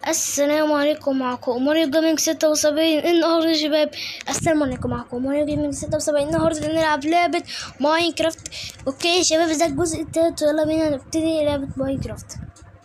السلام عليكم معكم ماريو جيمنج ستة وسبعين النهاردة يا شباب السلام عليكم معكم ماريو جيمنج ستة وسبعين النهاردة نلعب لعبة ماينكرافت اوكي يا شباب ده الجزء التالت يلا بينا نبتدي لعبة ماينكرافت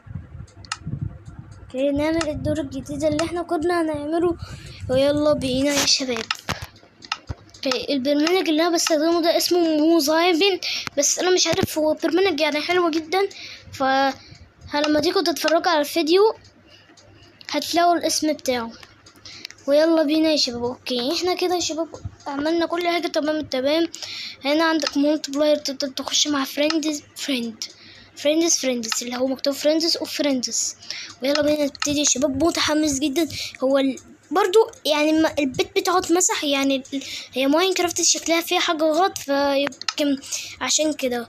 اوكي نعمل الدور الجديد اللي احنا كنا هنعمله ويلا بينا يا شباب اوكي البرنامج اللي انا بستخدمه ده اسمه موزايبن بس انا مش عارف هو برنامج يعني حلو جدا ف لما تيجوا تتفرجوا على الفيديو هتلاقوا الاسم بتاعه ويلا بينا يا شباب اوكي احنا كده يا شباب عملنا كل حاجة تمام التمام هنا عندك مولتي بلاير تقدر تخش مع فريندز فريند فريندز فريندز اللي هو مكتوب فريندز اوف فريندز ويلا بينا نبتدي يا شباب متحمس جدا هو ال... برضو يعني ما البيت بتاعه اتمسح يعني ال- هي ماينكرافت شكلها فيها حاجة غلط فيمكن عشان كده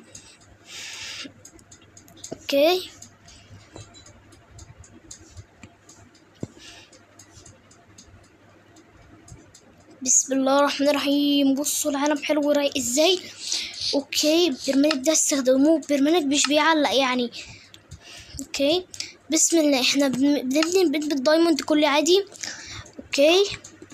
اوكي بسم الله الرحمن الرحيم بصوا العالم حلو ورايق ازاي اوكي البرنامج ده استخدموه برنامج مش بيعلق يعني اوكي بسم الله احنا بن- بنبني البيت بالدايموند كل عادي اوكي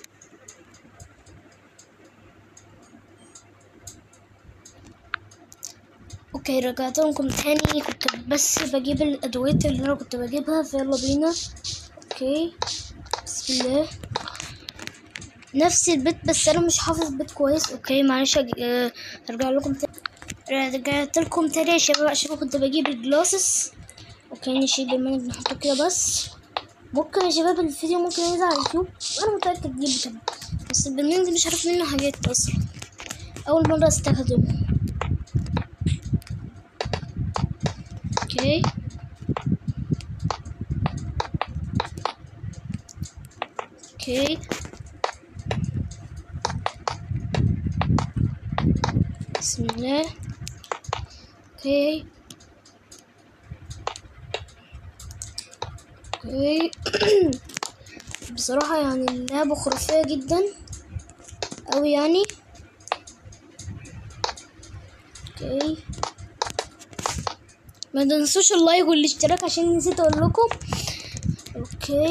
اوكي رجعت لكم تاني كنت بس بجيب الادوات اللي انا كنت بجيبها فيلا بينا اوكي بسم الله نفس البيت بس انا مش حافظ بيت كويس اوكي معلش أج- آه، ارجع لكم تاني رجعت لكم تاني يا شباب عشان كنت بجيب الجلاسس اوكي نشيل المنج نحطه كده بس ممكن يا شباب الفيديو ممكن ينزل على اليوتيوب انا متاكد جدا بس البرنامج ده مش عارف منه حاجات اصلا اول مره استخدمه اوكي اوكي بسم الله اوكي اوكي بصراحة يعني اللعبة خرافية جدا اوي يعني اوكي ما تنسوش اللايك والاشتراك عشان نسيت اقول لكم اوكي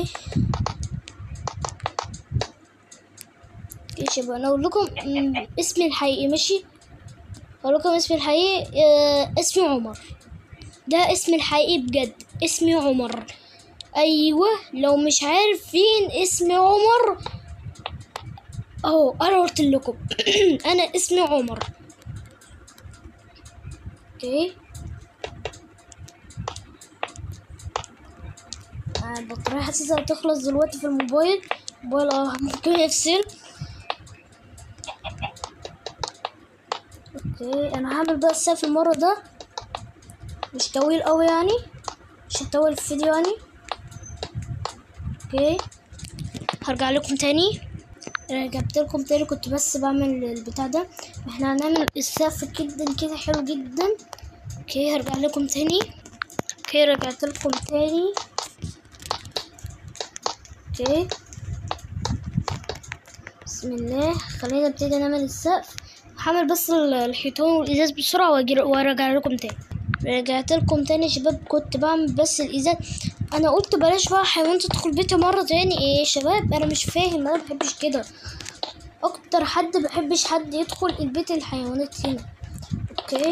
اوكي شباب انا اقول لكم أمم، اسمي الحقيقي ماشي اقول لكم اسمي الحقيقي آه، اسمي عمر ده اسمي الحقيقي بجد اسمي عمر ايوه لو مش عارفين اسمي عمر اهو انا قلت لكم انا اسمي عمر اوكي آه، البطارية حاسسها هتخلص دلوقتي في الموبايل الموبايل اه ممكن يفصل اوكي انا هعمل بقى السقف المرة ده مش طويل قوي يعني مش هطول الفيديو يعني اوكي هرجع لكم تاني رجعت لكم تاني كنت بس بعمل البتاع ده احنا هنعمل السقف جدا كده حلو جدا اوكي هرجع لكم تاني اوكي رجعت لكم تاني اوكي بسم الله خلينا نبتدي نعمل السقف هعمل بس ال- الحيطان والازاز بسرعه وأجي- وارجع لكم تاني رجعت لكم تاني يا شباب كنت بعمل بس الازاز انا قلت بلاش بقى حيوان تدخل بيتي مره تاني ايه يا شباب انا مش فاهم انا بحبش كده اكتر حد بحبش حد يدخل البيت الحيوانات هنا اوكي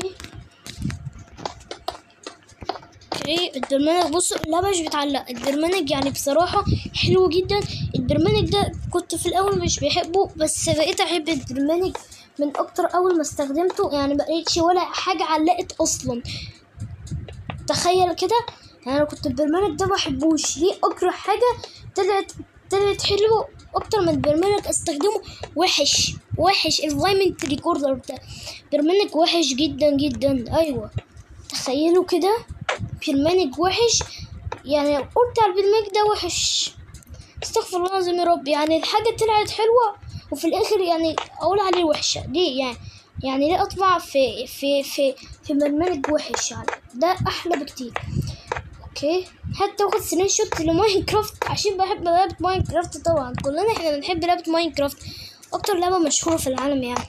اوكي البرنامج بصوا اللعبة مش بتعلق البرنامج يعني بصراحة حلو جدا البرنامج ده كنت في الأول مش بحبه بس بقيت أحب البرنامج من أكتر أول ما استخدمته يعني مبقتش ولا حاجة علقت أصلا تخيل كده يعني أنا كنت البرنامج ده محبوش ليه أكره حاجة طلعت طلعت حلو أكتر من برنامج استخدمه وحش وحش الفايمنت ريكوردر ده برنامج وحش جدا جدا أيوة تخيلوا كده برنامج وحش يعني قلت على البرنامج ده وحش استغفر الله العظيم يا رب يعني الحاجة طلعت حلوة وفي الآخر يعني أقول عليه وحشة ليه يعني يعني ليه أطمع في في في في برنامج وحش يعني ده أحلى بكتير أوكي حتى واخد سكرين شوت لماينكرافت عشان بحب لعبة ماينكرافت طبعا كلنا احنا بنحب لعبة ماينكرافت أكتر لعبة مشهورة في العالم يعني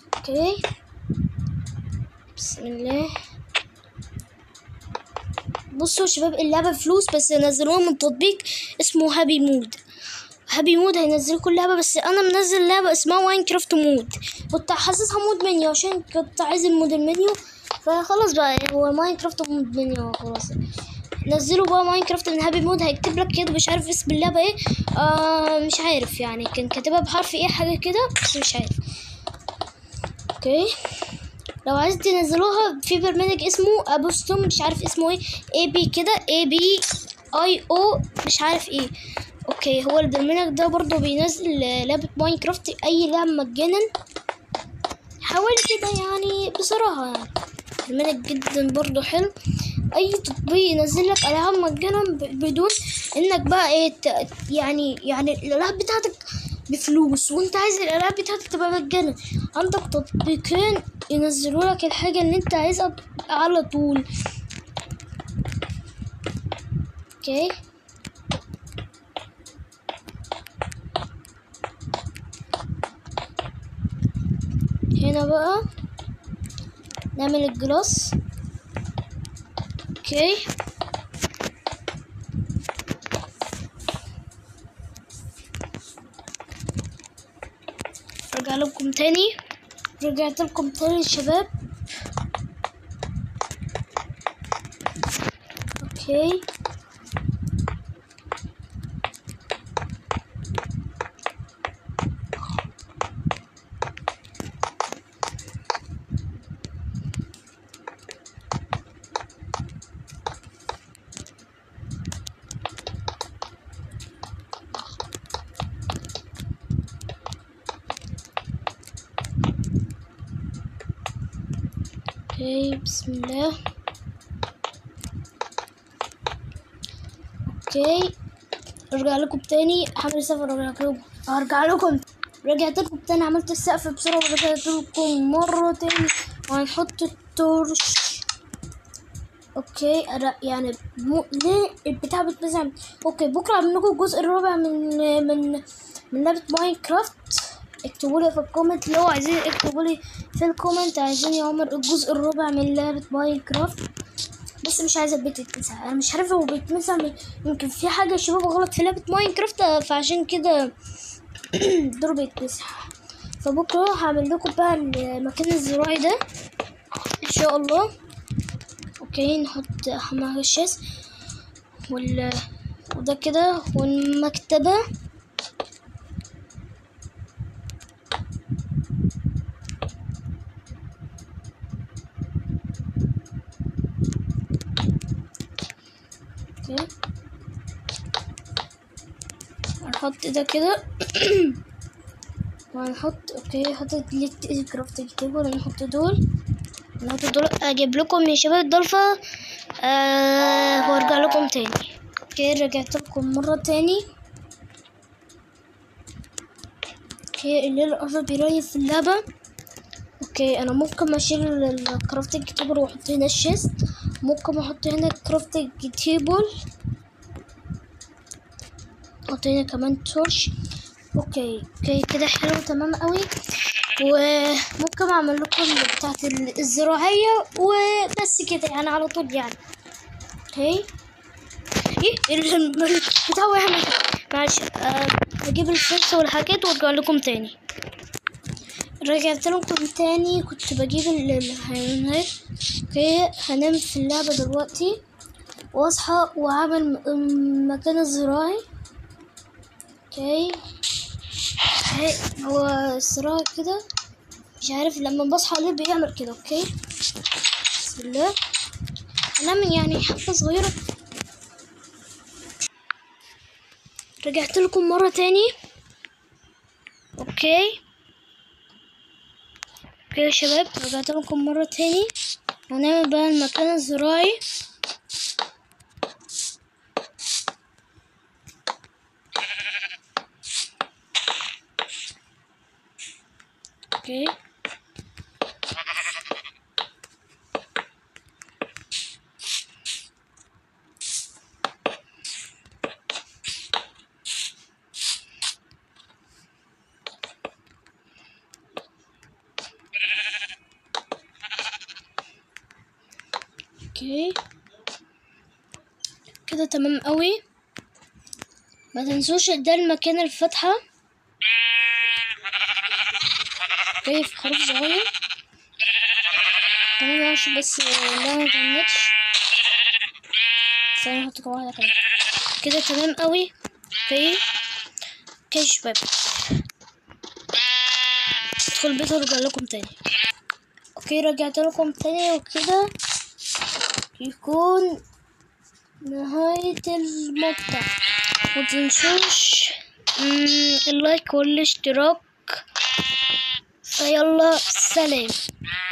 أوكي بسم الله بصوا يا شباب اللعبة فلوس بس نزلوها من تطبيق اسمه هابي مود هابي مود هينزل كل لعبة بس أنا منزل لعبة اسمها ماينكرافت مود كنت حاسسها مود منيو عشان كنت عايز المود المنيو فخلاص بقى هو ماينكرافت مود منيو خلاص نزلوا بقى ماينكرافت من هابي مود هيكتب لك كده مش عارف اسم اللعبة ايه آه مش عارف يعني كان كاتبها بحرف ايه حاجة كده بس مش عارف اوكي لو عايز تنزلوها في برنامج اسمه ابوستوم مش عارف اسمه ايه اي بي كده اي بي اي او مش عارف ايه اوكي هو البرنامج ده برضو بينزل لعبة ماينكرافت اي لعبة مجانا حاول كده يعني بصراحة يعني برنامج جدا برضو حلو اي تطبيق ينزل لك العاب مجانا ب- بدون انك بقى ايه ت- يعني يعني الالعاب بتاعتك بفلوس وانت عايز الالعاب بتاعتك تبقى مجانا عندك تطبيقين ينزلوا لك الحاجه اللي انت عايزها على طول اوكي هنا بقى نعمل الجلاس اوكي رجع لكم تاني رجعت لكم تاني يا شباب اوكي اوكي بسم الله اوكي ارجع لكم تاني حامل سفر ارجع لكم ارجع لكم رجعت لكم تاني عملت السقف بسرعة ورجعت لكم مرة تاني وهنحط التورش اوكي انا يعني مو... ليه البتاع بتمزع اوكي بكره اعمل لكم الجزء الرابع من من من لعبة ماينكرافت اكتبوا لي في الكومنت لو عايزين اكتبوا لي في الكومنت عايزين يا عمر الجزء الرابع من لعبة ماينكرافت بس مش عايزة البيت يتمسح انا مش عارفة هو بيتمسح من- يمكن في حاجة يا شباب غلط في لعبة ماينكرافت فعشان كده الدور بيتمسح فبكرة هعمل لكم بقى المكان الزراعي ده ان شاء الله اوكي نحط حمام الشاس وال وده كده والمكتبة اوكي هنحط ده كده وهنحط اوكي حطيت ليت كرافتنج تيبل نحط دول نحط دول اجيب لكم يا شباب الضلفة آه وارجع لكم تاني اوكي رجعت لكم مرة تاني اوكي الليل قرب يريف في اللعبة اوكي انا ممكن اشيل الكرافتنج تيبل واحط هنا الشيست ممكن احط هنا الكرافتنج تيبل احط هنا كمان تورش اوكي اوكي كده حلو تمام قوي وممكن اعمل لكم بتاعت الزراعية وبس كده يعني على طول يعني اوكي ايه ال- البتاع وقع من- معلش آه، هجيب الفرصة والحاجات وارجع لكم تاني رجعت لكم تاني كنت بجيب ال- الحيوانات اوكي هنام في اللعبة دلوقتي واصحى واعمل م- المكان الزراعي اوكي اوكي هو الزراعي كده مش عارف لما بصحى ليه بيعمل كده اوكي بسم الله انام يعني حبة صغيرة رجعت لكم مرة تاني اوكي اوكي يا شباب رجعت لكم مرة تاني هنعمل بقى المكان الزراعي اوكي اوكي كده تمام قوي ما تنسوش ده المكان الفتحة كيف خروف صغير تمام عشان بس لا ما تنكش ثانية احط واحدة كمان كده تمام قوي اوكي اوكي يا شباب ادخل البيت وارجع لكم تاني اوكي رجعت لكم تاني وكده يكون نهاية المقطع متنسوش مم، اللايك والاشتراك فيلا سلام